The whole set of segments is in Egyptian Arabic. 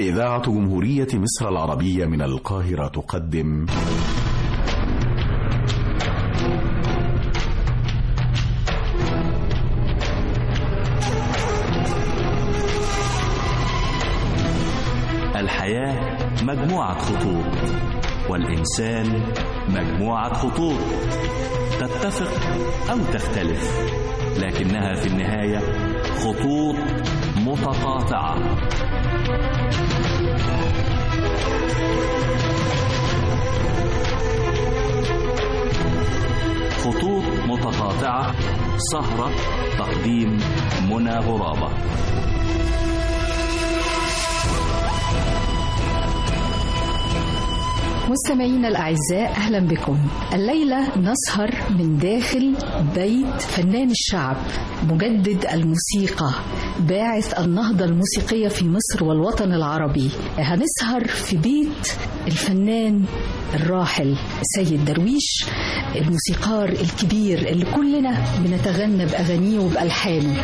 إذاعة جمهورية مصر العربية من القاهرة تقدم الحياة مجموعة خطوط والإنسان مجموعة خطوط تتفق أو تختلف لكنها في النهاية خطوط متقاطعة خطوط متقاطعة سهرة تقديم منى غرابة مستمعينا الأعزاء أهلا بكم الليلة نسهر من داخل بيت فنان الشعب مجدد الموسيقى باعث النهضة الموسيقية في مصر والوطن العربي هنسهر في بيت الفنان الراحل سيد درويش الموسيقار الكبير اللي كلنا بنتغنى بأغانيه وبألحانه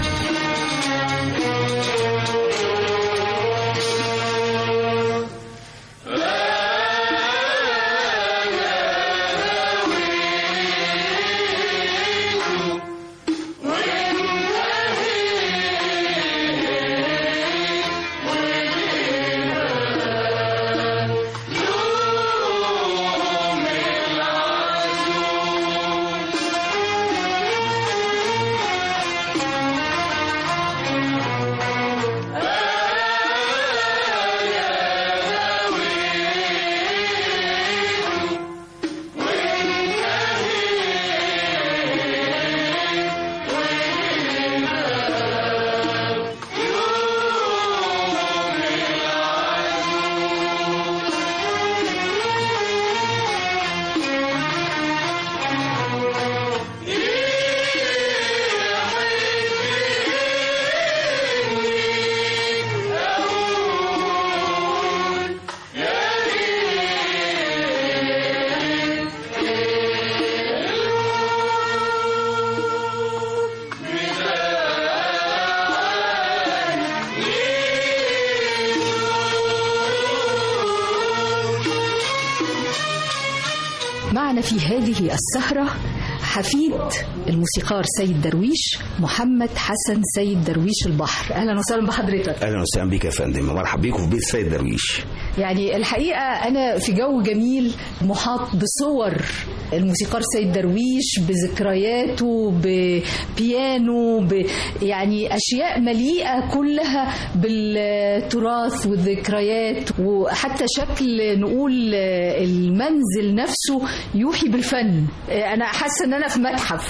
معنا في هذه السهرة حفيد الموسيقار سيد درويش محمد حسن سيد درويش البحر أهلا وسهلا بحضرتك اهلا وسهلا بك يا فندم مرحبا بيكم في بيت سيد درويش يعني الحقيقة أنا في جو جميل محاط بصور الموسيقار سيد درويش بذكرياته ببيانو ب يعني أشياء مليئة كلها بالتراث والذكريات وحتى شكل نقول المنزل نفسه يوحي بالفن أنا حاسة إن أنا في متحف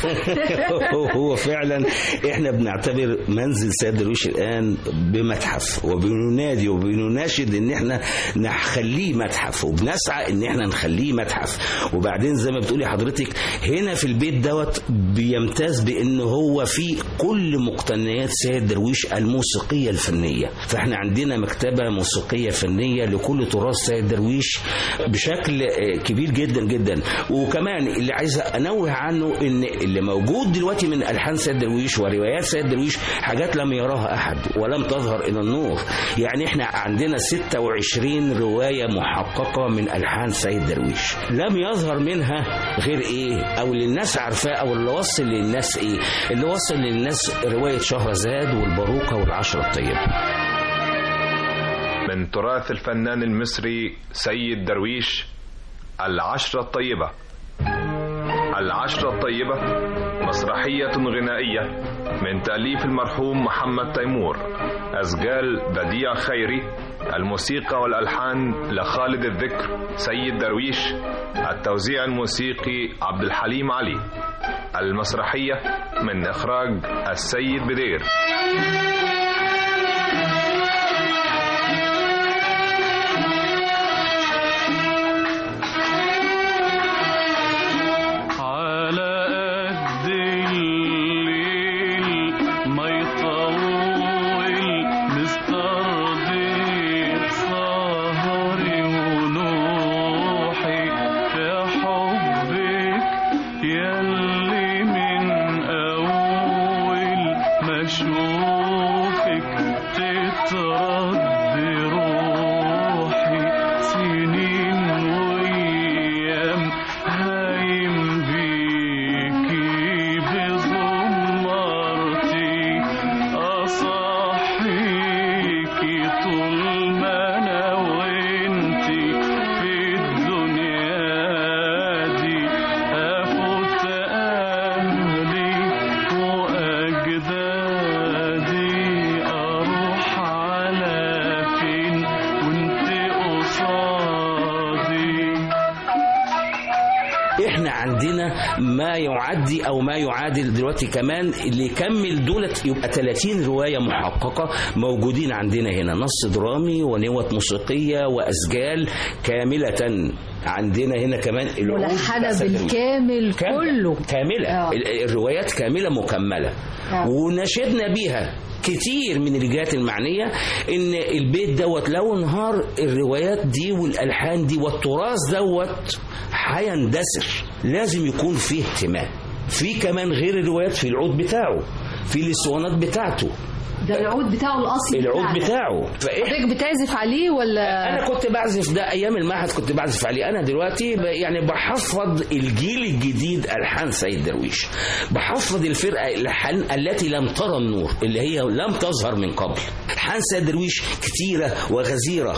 هو فعلا احنا بنعتبر منزل سيد درويش الان بمتحف وبننادي وبنناشد ان احنا نخليه متحف وبنسعى ان احنا نخليه متحف وبعدين زي ما بتقولي حضرتك هنا في البيت دوت بيمتاز بان هو فيه كل مقتنيات سيد درويش الموسيقيه الفنيه فاحنا عندنا مكتبه موسيقيه فنيه لكل تراث سيد درويش بشكل كبير جدا جدا وكمان اللي عايز انوه عنه ان اللي موجود دلوقتي من الحان سيد درويش وروايات سيد درويش حاجات لم يراها احد ولم تظهر الى النور يعني احنا عندنا 26 روايه محققه من الحان سيد درويش لم يظهر منها غير ايه او اللي الناس عارفاه او اللي وصل للناس ايه اللي وصل للناس روايه شهرزاد والباروكه والعشره الطيبه من تراث الفنان المصري سيد درويش العشرة الطيبة العشرة الطيبة مسرحية غنائية من تأليف المرحوم محمد تيمور أسجال بديع خيري الموسيقى والألحان لخالد الذكر سيد درويش التوزيع الموسيقي عبد الحليم علي المسرحية من إخراج السيد بدير يلي من أول مشهور عندنا ما يعدي او ما يعادل دلوقتي كمان اللي يكمل دولت يبقى 30 روايه محققه موجودين عندنا هنا نص درامي ونوت موسيقيه واسجال كامله عندنا هنا كمان العود ملحنة بتاع سيد بالكامل كاملة. كله كاملة آه. ال- الروايات كاملة مكملة آه. ونشدنا بيها كتير من الجهات المعنية ان البيت دوت لو انهار الروايات دي والالحان دي والتراث دوت هيندثر لازم يكون فيه اهتمام في كمان غير الروايات في العود بتاعه في الاسطوانات بتاعته ده العود بتاعه الاصلي العود بتاعنا. بتاعه فإحنا حضرتك بتعزف عليه ولا انا كنت بعزف ده ايام المعهد كنت بعزف عليه انا دلوقتي ب- يعني بحفظ الجيل الجديد الحان سيد درويش بحفظ الفرقه الالحان التي لم ترى النور اللي هي لم تظهر من قبل الحان سيد درويش كتيره وغزيره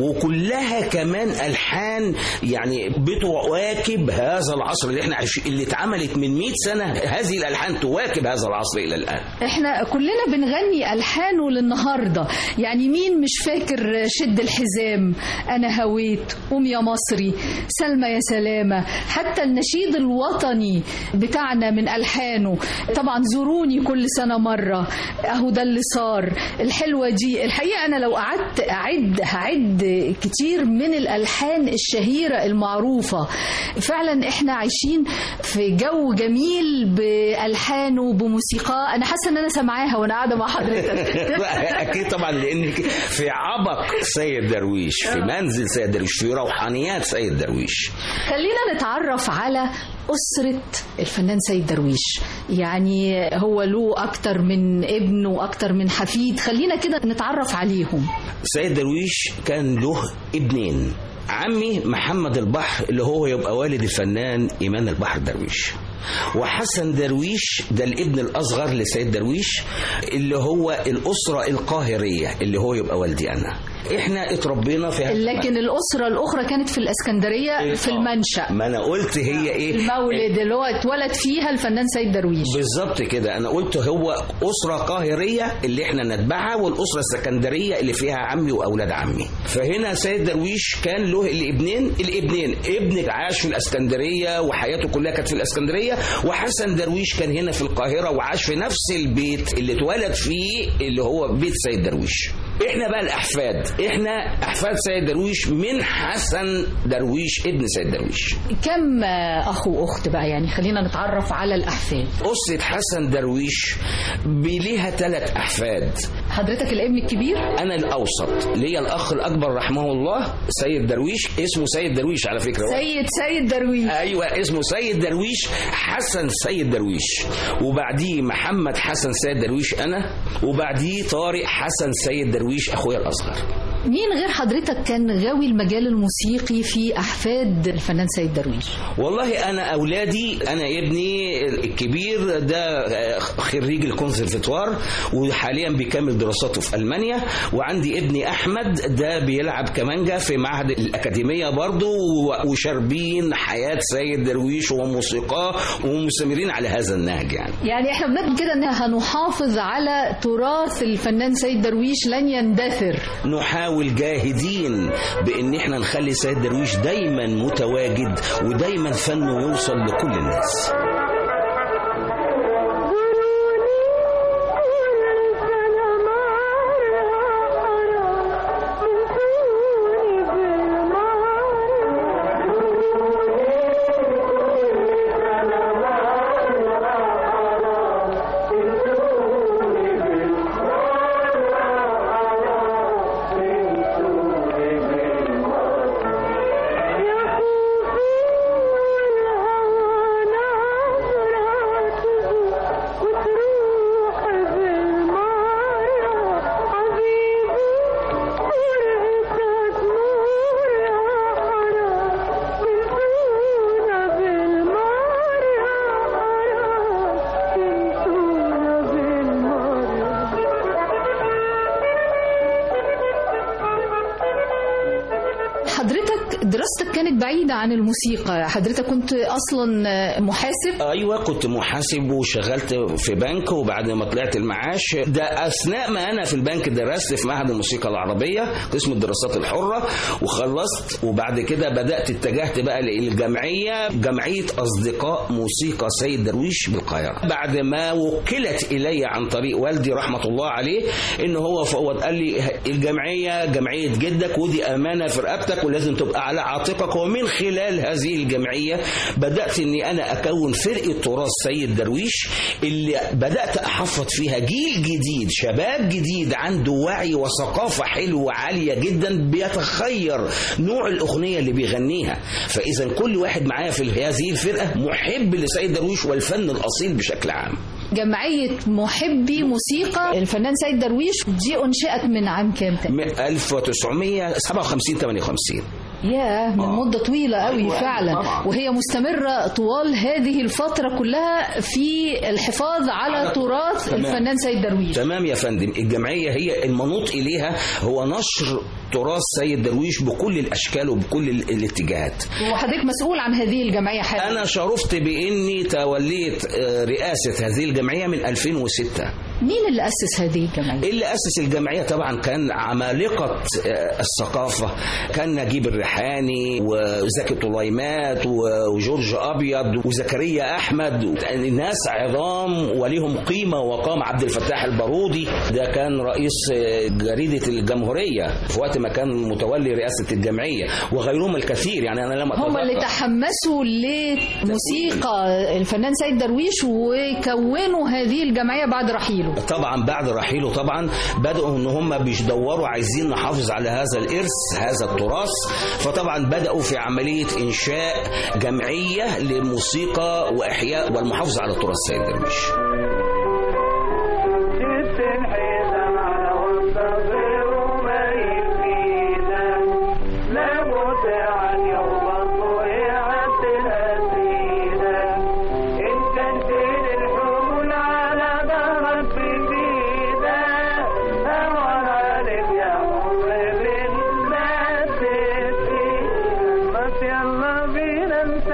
وكلها كمان الحان يعني بتواكب هذا العصر اللي احنا عايشين اللي اتعملت من 100 سنه هذه الالحان تواكب هذا العصر الى الان احنا كلنا بنغني الحانه للنهارده يعني مين مش فاكر شد الحزام انا هويت قوم يا مصري سلمى يا سلامه حتى النشيد الوطني بتاعنا من الحانه طبعا زوروني كل سنه مره اهو ده اللي صار الحلوه دي الحقيقه انا لو قعدت اعد هعد كتير من الالحان الشهيره المعروفه فعلا احنا عايشين في جو جميل بالحانه بموسيقاه انا حاسه ان انا سامعاها وانا قاعده مع حضرتك اكيد طبعا لان في عبق سيد درويش في منزل سيد درويش في روحانيات سيد درويش خلينا نتعرف على أسرة الفنان سيد درويش يعني هو له أكتر من ابن وأكتر من حفيد خلينا كده نتعرف عليهم سيد درويش كان له ابنين عمي محمد البحر اللي هو يبقى والد الفنان إيمان البحر درويش وحسن درويش ده الابن الأصغر لسيد درويش اللي هو الأسرة القاهرية اللي هو يبقى والدي أنا احنا اتربينا في هذا لكن الأسرة الأخرى كانت في الإسكندرية في المنشأ ما انا قلت هي ايه المولد اللي هو اتولد فيها الفنان سيد درويش بالظبط كده انا قلت هو اسره قاهريه اللي احنا نتبعها والاسره السكندريه اللي فيها عمي واولاد عمي فهنا سيد درويش كان له الابنين الابنين ابن عاش في الاسكندريه وحياته كلها كانت في الاسكندريه وحسن درويش كان هنا في القاهره وعاش في نفس البيت اللي اتولد فيه اللي هو بيت سيد درويش احنا بقى الاحفاد احنا احفاد سيد درويش من حسن درويش ابن سيد درويش كم أخ وأخت بقى يعني خلينا نتعرف على الأحفاد أسرة حسن درويش ليها ثلاث أحفاد حضرتك الابن الكبير أنا الأوسط ليا الأخ الأكبر رحمه الله سيد درويش اسمه سيد درويش على فكرة سيد سيد درويش ايوه اسمه سيد درويش حسن سيد درويش وبعديه محمد حسن سيد درويش انا وبعديه طارق حسن سيد درويش اخويا الاصغر مين غير حضرتك كان غاوي المجال الموسيقي في أحفاد الفنان سيد درويش والله انا اولادي انا ابني الكبير ده خريج الكونسرفتوار وحاليا بيكمل دراساته في المانيا وعندي ابني احمد ده بيلعب كمانجا في معهد الاكاديميه برضه وشاربين حياه سيد درويش وموسيقاه ومستمرين على هذا النهج يعني يعني احنا بنقول كده ان هنحافظ على تراث الفنان سيد درويش لن يندثر نحاول جاهدين بان احنا نخلي سيد درويش دايما متواجد ودايما فنه يوصل لكل الناس حضرتك دراستك كانت بعيدة عن الموسيقى حضرتك كنت أصلا محاسب ايوه كنت محاسب وشغلت في بنك وبعد ما طلعت المعاش ده اثناء ما انا في البنك درست في معهد الموسيقى العربيه قسم الدراسات الحره وخلصت وبعد كده بدات اتجهت بقى للجمعيه جمعيه اصدقاء موسيقى سيد درويش بالقاهره بعد ما وكلت الي عن طريق والدي رحمه الله عليه ان هو فوض قال لي الجمعيه جمعيه جدك ودي امانه في رقبتك ولازم تبقى على عاتقك ومن خلال هذه الجمعيه بدات اني انا اكون فرقه تراث سيد درويش اللي بدات احفظ فيها جيل جديد شباب جديد عنده وعي وثقافه حلوه عاليه جدا بيتخير نوع الاغنيه اللي بيغنيها فاذا كل واحد معايا في هذه الفرقه محب لسيد درويش والفن الاصيل بشكل عام جمعية محبي موسيقى الفنان سيد درويش دي أنشئت من عام كام تقريبا؟ 1957 58 ياه من آه. مدة طويلة قوي أيوة، فعلا طبعا. وهي مستمرة طوال هذه الفترة كلها في الحفاظ على على- تراث تمام. الفنان سيد درويش تمام يا فندم الجمعية هي المنوط إليها هو نشر تراث سيد درويش بكل الأشكال وبكل ال- الاتجاهات وحضرتك مسؤول عن هذه الجمعية حاليا أنا شرفت بإني توليت آه، رئاسة هذه الجمعية من 2006 مين اللي أسس هذه الجمعية؟ اللي أسس الجمعية طبعا كان عمالقة آه، الثقافة كان نجيب الريحاني وزكي طليمات و- وجورج أبيض وزكريا أحمد ناس عظام وليهم قيمة وقام عبد الفتاح البارودي ده كان رئيس آه، جريدة الجمهورية في وقت ما كان متولي رئاسة الجمعية وغيرهم الكثير يعني أنا لما هم اللي أتذكر- تحمسوا لموسيقى الفنان سيد درويش وكونوا هذه الجمعية بعد رحيله طبعا بعد رحيله طبعا بدأوا ان هم بيدوروا عايزين نحافظ على هذا الارث هذا التراث فطبعا بدأوا في عملية انشاء جمعية للموسيقى واحياء والمحافظة على تراث سيد درويش جبت الحزام على والصغير وما يفيدك لابد عن يوم الضيعة الأسيدة إن كان فين الحمول على ظهرك بفيدة هون عليك يا حب بالناس بس يلا بينا انت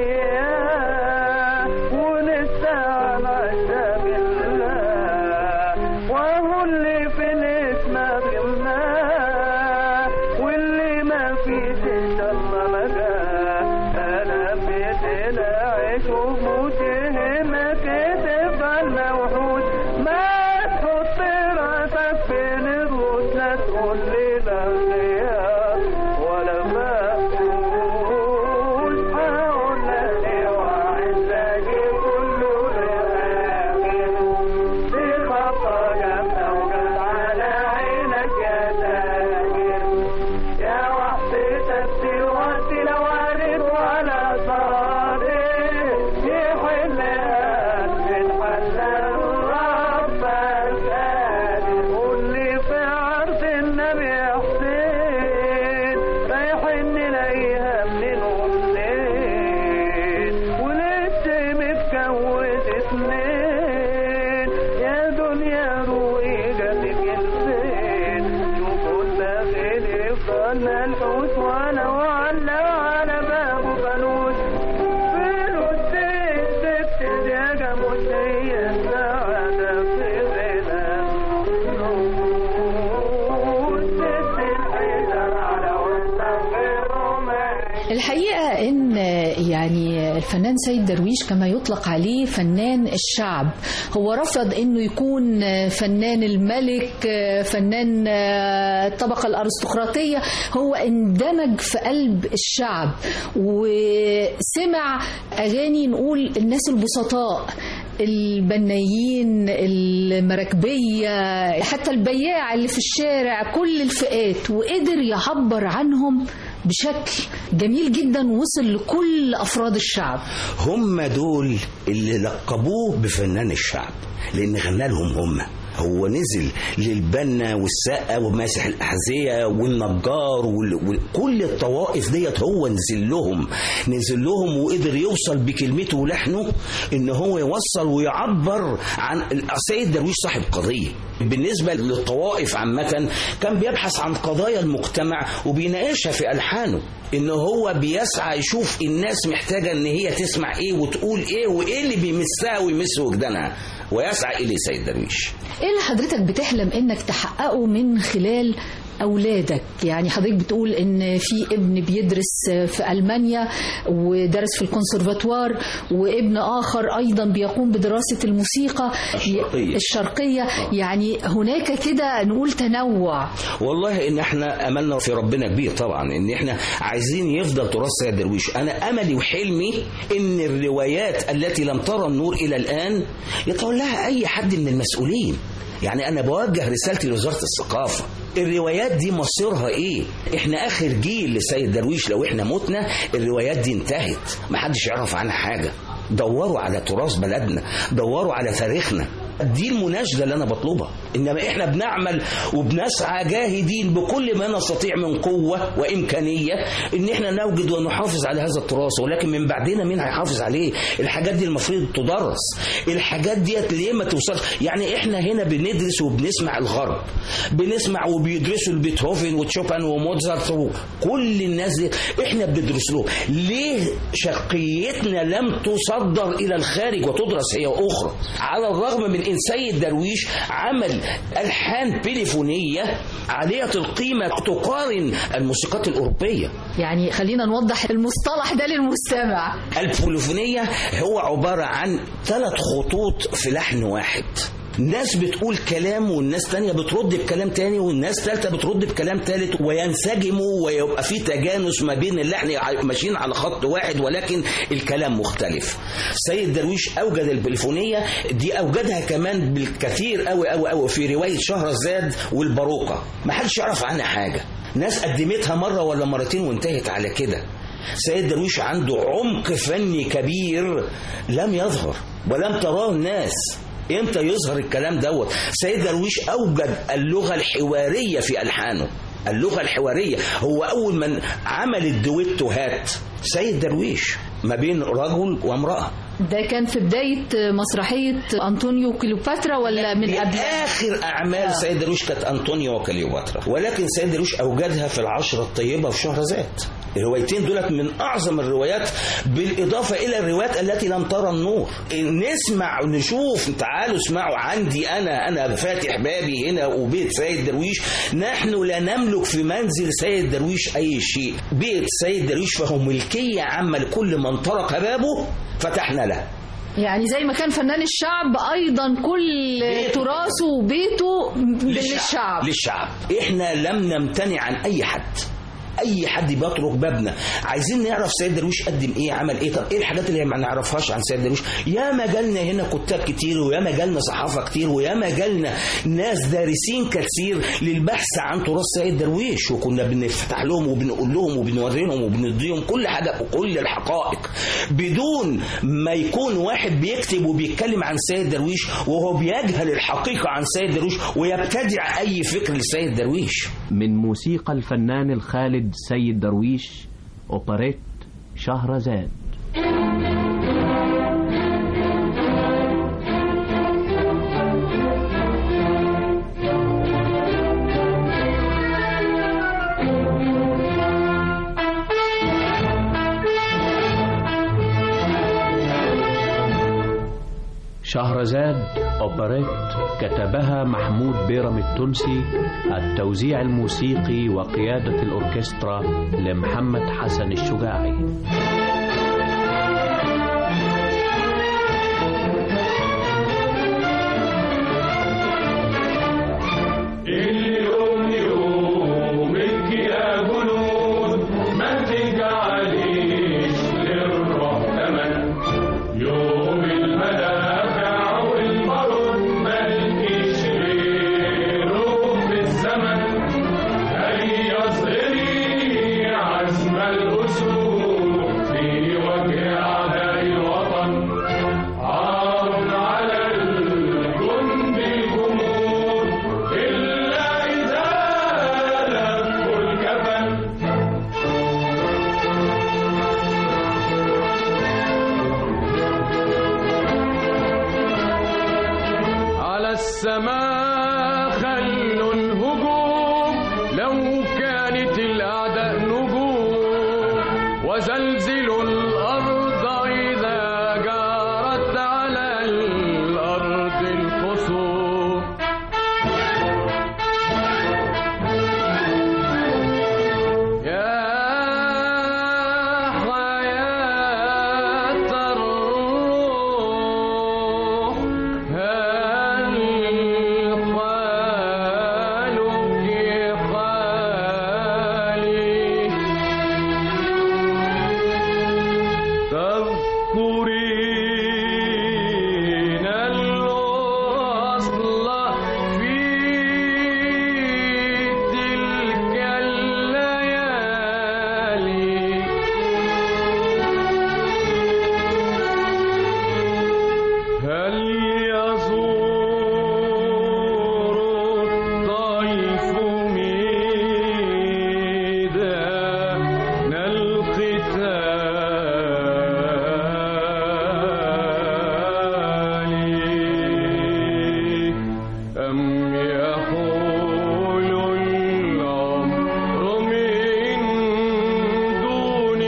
وياه ولسه على بالله وهو اللي في الاسم غماه واللي ما فيش ان شاء الله ما جاه انا بيت العيش وموت هنا تفضل موحود ما تحط راسك في الروس لا تقول لي لا غياب ولا مقبول هقول لك وعزك كله لآخر في خطة جامدة وجت على عينك يا تاجر يا وحدتك دلوقتي لو عرف ولا صادق يحل قلب الحسن ربك قادر قول لي في عرض النبي حسين رايحين نلاقيها منين ومنين ولسه متجوز اتنين يا دنيا روقي جاتك الزين شوفوا الداخل يفضل الحوت وانا وعلى على بابه بنوت فلوس الست يا جاموس هي السعادة في غنى ست الحيدر على وسط الروماني الحقيقة إن يعني الفنان سيد درويش كما يطلق عليه فنان الشعب هو رفض إنه يكون فنان الملك فنان الطبقة الأرستقراطية هو اندمج في قلب الشعب وسمع أغاني نقول الناس البسطاء البنايين المراكبية حتى البياع اللي في الشارع كل الفئات وقدر يعبر عنهم بشكل جميل جدا وصل لكل أفراد الشعب هم دول اللي لقبوه بفنان الشعب لان غنى لهم هم هو نزل للبنا والسقا وماسح الاحذيه والنجار وال- وكل الطوائف ديت هو نزل لهم نزل لهم وقدر يوصل بكلمته ولحنه ان هو يوصل ويعبر عن السيد درويش صاحب قضيه بالنسبه للطوائف عامه كان بيبحث عن قضايا المجتمع وبيناقشها في الحانه ان هو بيسعى يشوف الناس محتاجه ان هي تسمع ايه وتقول ايه وايه اللي بيمسها ويمس وجدانها ويسعى اليه سيد درويش ايه اللي حضرتك بتحلم انك تحققه من خلال اولادك يعني حضرتك بتقول ان في ابن بيدرس في المانيا ودرس في الكونسرفاتوار وابن اخر ايضا بيقوم بدراسه الموسيقى الشرقية. الشرقيه يعني هناك كده نقول تنوع والله ان احنا املنا في ربنا كبير طبعا ان احنا عايزين يفضل تراث سيد درويش انا املي وحلمي ان الروايات التي لم ترى النور الى الان يتولاها اي حد من المسؤولين يعني انا بوجه رسالتي لوزاره الثقافه الروايات دي مصيرها ايه احنا اخر جيل لسيد درويش لو احنا متنا الروايات دي انتهت محدش يعرف عنها حاجه دوروا على تراث بلدنا دوروا على تاريخنا دي المناشده اللي انا بطلبها انما احنا بنعمل وبنسعى جاهدين بكل ما نستطيع من قوه وامكانيه ان احنا نوجد ونحافظ على هذا التراث ولكن من بعدنا مين هيحافظ عليه الحاجات دي المفروض تدرس الحاجات ديت ليه ما توصلش يعني احنا هنا بندرس وبنسمع الغرب بنسمع وبيدرسوا البيتهوفن وتشوبان وموزارت وكل الناس دي احنا بندرس لهم ليه شرقيتنا لم تصدر الى الخارج وتدرس هي اخرى على الرغم من ان سيد درويش عمل الحان بليفونيه عاليه القيمه تقارن الموسيقات الاوروبيه يعني خلينا نوضح المصطلح ده للمستمع البوليفونية هو عبارة عن ثلاث خطوط في لحن واحد ناس بتقول كلام والناس تانية بترد بكلام تاني والناس تالتة بترد بكلام تالت وينسجموا ويبقى في تجانس ما بين اللحن ع- ماشيين على خط واحد ولكن الكلام مختلف سيد درويش أوجد البوليفونية دي أوجدها كمان بالكثير قوي قوي قوي في رواية شهرزاد والباروكة ما حدش يعرف عنها حاجة ناس قدمتها مرة ولا مرتين وانتهت على كده سيد درويش عنده عمق فني كبير لم يظهر ولم تراه الناس امتى يظهر الكلام دوت سيد درويش اوجد اللغه الحواريه في الحانه اللغه الحواريه هو اول من عمل الدويتوهات سيد درويش ما بين رجل وامراه ده كان في بدايه مسرحيه انطونيو كليوباترا ولا من دي قبل اخر اعمال سيد درويش كانت انطونيو وكليوباترا ولكن سيد درويش اوجدها في العشره الطيبه في شهرزاد الروايتين دولت من اعظم الروايات بالاضافه الى الروايات التي لم ترى النور نسمع ونشوف تعالوا اسمعوا عندي انا انا فاتح بابي هنا وبيت سيد درويش نحن لا نملك في منزل سيد درويش اي شيء بيت سيد درويش فهو ملكيه عامه لكل من طرق بابه فتحنا له يعني زي ما كان فنان الشعب ايضا كل بيته. تراثه وبيته للشعب للشعب احنا لم نمتنع عن اي حد اي حد بيترك بابنا عايزين نعرف سيد درويش قدم ايه عمل ايه طب ايه الحاجات اللي ما نعرفهاش عن سيد درويش يا ما جالنا هنا كتاب كتير ويا ما جالنا صحافه كتير ويا ما جالنا ناس دارسين كتير للبحث عن تراث سيد درويش وكنا بنفتح لهم وبنقول لهم وبنوري لهم وبنديهم كل حاجه وكل الحقائق بدون ما يكون واحد بيكتب وبيتكلم عن سيد درويش وهو بيجهل الحقيقه عن سيد درويش ويبتدع اي فكر لسيد درويش من موسيقى الفنان الخالد سيد درويش أوبريت شهرزاد شهرزاد أوبريت كتبها محمود بيرم التونسي التوزيع الموسيقي وقيادة الأوركسترا لمحمد حسن الشجاعي اليوم يومك يا جنود ما تجعليش للروح تمن يوم المدافع والمرض ملكيش غيره في الزمن هيا اصغري عزم الأسود في وجه أعداء الوطن عار على الجند الجمود السماء خلوا الهجوم لو كانت الأعداء نجوم وزلزلوا الأرض إذا جارت على الأرض الخصوم يا حياة الروح هل حالك حالي تذكرين الوصل في تلك الليالي هل يزور الطيف ميدان القتال أم يحول الأمر من دون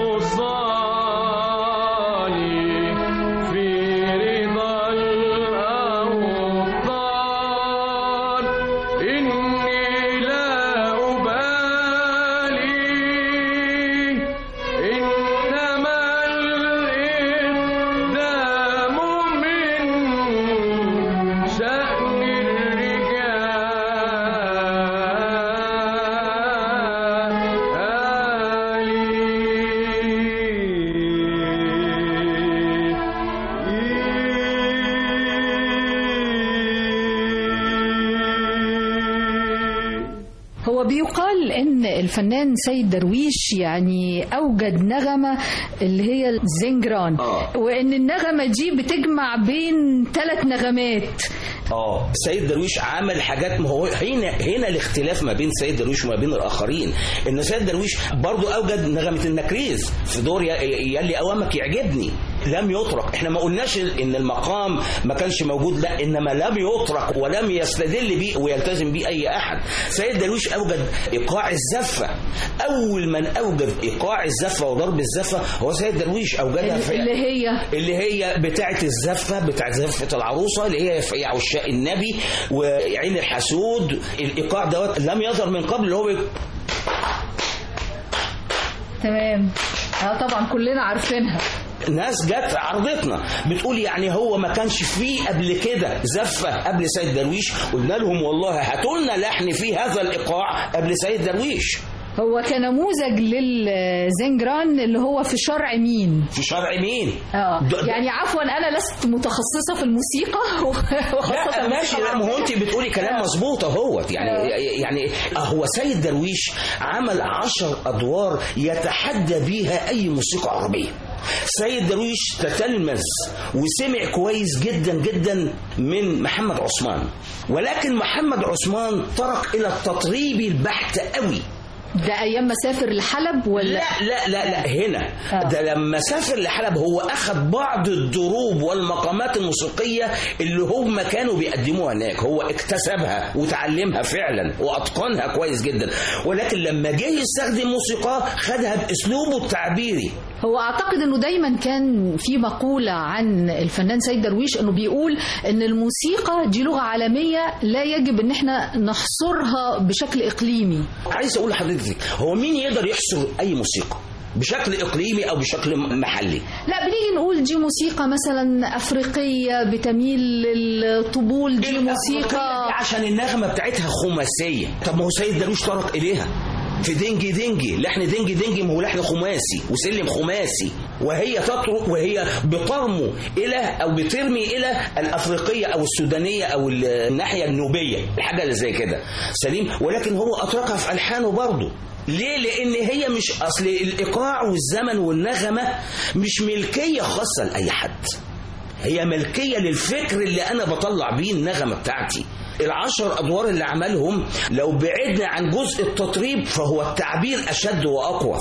الوصال في رضا الأوطان إني لا أبالي إنما الإقدام من شأن الرجال هو بيقال ان الفنان سيد درويش يعني اوجد نغمه اللي هي الزنجران آه. وان النغمه دي بتجمع بين ثلاث نغمات اه سيد درويش عمل حاجات ما هو هنا هنا الاختلاف ما بين سيد درويش وما بين الاخرين ان سيد درويش برضو اوجد نغمه النكريز في دور ي- يلي اوامك يعجبني لم يترك احنا ما قلناش ان المقام ما كانش موجود لا انما لم يترك ولم يستدل بيه ويلتزم بيه اي احد سيد درويش اوجد ايقاع الزفه اول من اوجد ايقاع الزفه وضرب الزفه هو سيد درويش اوجدها في اللي هي اللي هي بتاعة الزفة بتاعة زفة العروسة اللي هي في عشاء النبي وعين الحسود الإيقاع دوت لم يظهر من قبل اللي هو بي- تمام اه طبعا كلنا عارفينها ناس جت عرضتنا بتقول يعني هو ما كانش فيه قبل كده زفة قبل سيد درويش قلنا لهم والله هاتوا لنا لحن فيه هذا الإيقاع قبل سيد درويش هو كنموذج للزنجران اللي هو في شرع مين في شرع مين؟ اه ده- ده- يعني عفوا انا لست متخصصه في الموسيقى وخاصه لا ماشي الموسيقى لا ما هو انت العربية. بتقولي كلام آه. مظبوط اهوت يعني يعني هو سيد درويش عمل عشر ادوار يتحدى بيها اي موسيقى عربيه سيد درويش تتلمذ وسمع كويس جدا جدا من محمد عثمان ولكن محمد عثمان ترك الى التطريب البحت قوي ده ايام ما سافر لحلب ولا لا لا لا لا هنا آه. ده لما سافر لحلب هو اخذ بعض الدروب والمقامات الموسيقيه اللي هم كانوا بيقدموها هناك هو اكتسبها وتعلمها فعلا واتقنها كويس جدا ولكن لما جه يستخدم موسيقاه خدها باسلوبه التعبيري هو اعتقد انه دايما كان في مقوله عن الفنان سيد درويش انه بيقول ان الموسيقى دي لغه عالميه لا يجب ان احنا نحصرها بشكل اقليمي عايز اقول لحضرتك هو مين يقدر يحصر اي موسيقى بشكل اقليمي او بشكل محلي لا بنيجي نقول دي موسيقى مثلا افريقيه بتميل للطبول دي موسيقى دي عشان النغمه بتاعتها خماسيه طب ما هو سيد درويش طرق اليها في دنجي دنجي لحن دنجي دنجي ما هو لحن خماسي وسلم خماسي وهي تطرق وهي بترمو الى او بترمي الى الافريقيه او السودانيه او الناحيه النوبيه الحاجه اللي زي كده سليم ولكن هو اطلقها في الحانه برضه ليه؟ لأن هي مش أصل الإيقاع والزمن والنغمة مش ملكية خاصة لأي حد. هي ملكية للفكر اللي أنا بطلع بيه النغمة بتاعتي العشر أدوار اللي عملهم لو بعدنا عن جزء التطريب فهو التعبير أشد وأقوى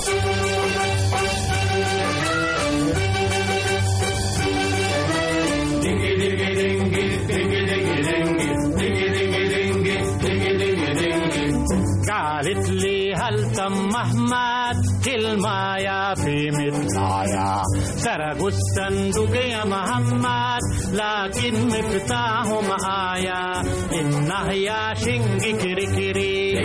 دنجي دنجي دنجي دنجي دنجي دنجي قالت لي هل تم محمد كلمة يا في مثلها سرقوا الصندوق يا محمد لكن مفتاحه معايا إنه يا شنقي كري كري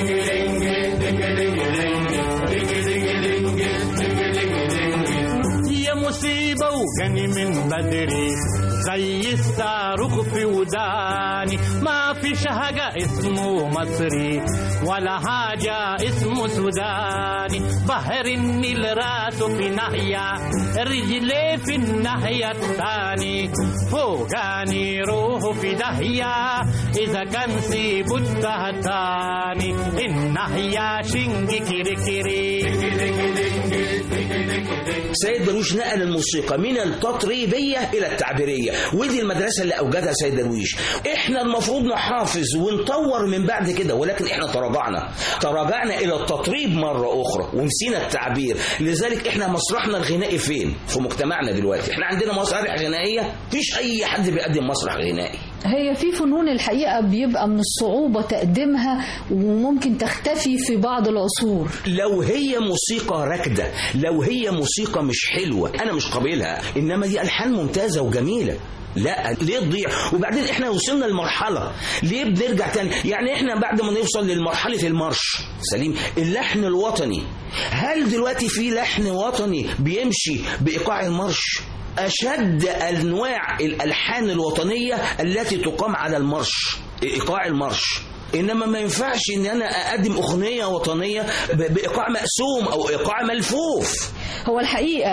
يا مصيبة وجاني من بدري زي الصاروخ في وداني ما فيش حاجة اسمه مصري ولا حاجة اسمه سوداني بحر النيل راسه في ناحية رجليه في الناحية الثاني فوقاني روحه في داهية إذا كان سيبو التهتاني الناحية شنجي كيري كيري سيد درويش نقل الموسيقى من التطريبية إلى التعبيرية ودي المدرسة اللي أوجدها سيد درويش إحنا المفروض نحافظ ونطور من بعد كده ولكن إحنا تراجعنا تراجعنا إلى التطريب مرة أخرى ونسينا التعبير لذلك إحنا مسرحنا الغنائي فين في مجتمعنا دلوقتي إحنا عندنا مسارح غنائية مفيش أي حد بيقدم مسرح غنائي هي في فنون الحقيقة بيبقى من الصعوبة تقديمها وممكن تختفي في بعض العصور لو هي موسيقى راكدة لو هي موسيقى مش حلوة أنا مش قابلها إنما دي ألحان ممتازة وجميلة لا ليه تضيع وبعدين احنا وصلنا لمرحله ليه بنرجع تاني يعني احنا بعد ما نوصل لمرحله المارش سليم اللحن الوطني هل دلوقتي في لحن وطني بيمشي بايقاع المارش أشد أنواع الألحان الوطنية التي تقام على المارش إيقاع المارش انما ما ينفعش ان انا اقدم اغنيه وطنيه ب- بايقاع مقسوم او ايقاع ملفوف هو الحقيقة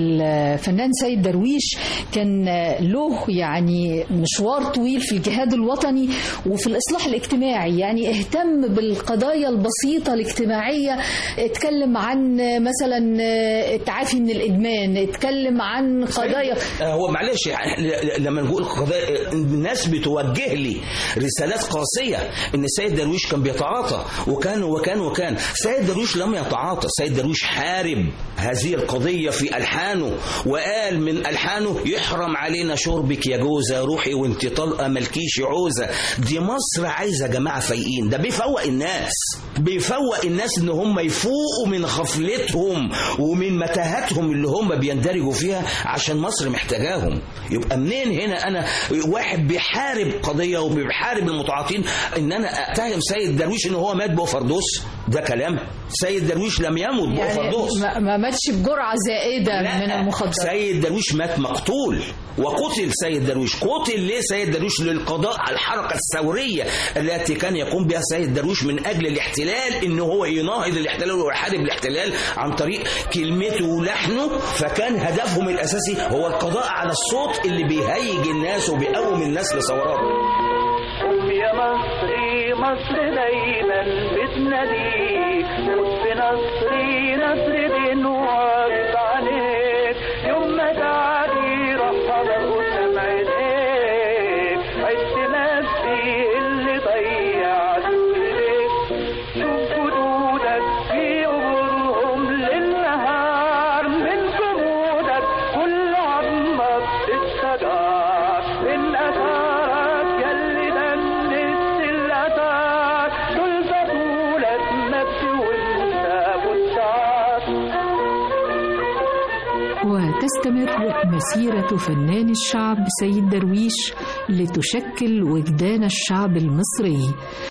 الفنان سيد درويش كان له يعني مشوار طويل في الجهاد الوطني وفي الإصلاح الاجتماعي يعني اهتم بالقضايا البسيطة الاجتماعية اتكلم عن مثلا التعافي من الإدمان اتكلم عن قضايا آه، هو معلش يعني ل- لما نقول قضايا الناس بتوجه لي رسالات قاسيه ان السيد درويش كان بيتعاطى وكان وكان وكان سيد درويش لم يتعاطى سيد درويش حارب هذه القضيه في الحانه وقال من الحانه يحرم علينا شربك يا جوزه روحي وانت طلقه ملكيش عوزه دي مصر عايزه جماعه فايقين ده بيفوق الناس بيفوق الناس ان هم يفوقوا من غفلتهم ومن متاهاتهم اللي هم بيندرجوا فيها عشان مصر محتاجاهم يبقى منين هنا انا واحد بيحارب قضيه وبيحارب المتعاطين ان انا اتهم سيد درويش ان هو مات بوفردوس ده كلام سيد درويش لم يمت يعني بوفردوس ما ما ماتش بجرعة زائدة لا، من المخدرات سيد درويش مات مقتول وقتل سيد درويش قتل ليه سيد درويش للقضاء على الحركة الثورية التي كان يقوم بها سيد درويش من أجل الاحتلال إن هو يناهض الاحتلال ويحارب الاحتلال عن طريق كلمته ولحنه فكان هدفهم الأساسي هو القضاء على الصوت اللي بيهيج الناس وبيقوم الناس لثورات قوم يا مصري مصر دايما بتناديك موت بنصري نصر دين واقف عليك يوم ما تعدي روح على قدام عينيك عشت نفسي اللي ضيعت ايديك شوف جدودك في قبورهم للنهار من جمودك كل عظمك الشجار من اثارك يلي دنست الاثار دول بطولك نفسي وانت بتشعر وتستمر مسيرة فنان الشعب سيد درويش لتشكل وجدان الشعب المصري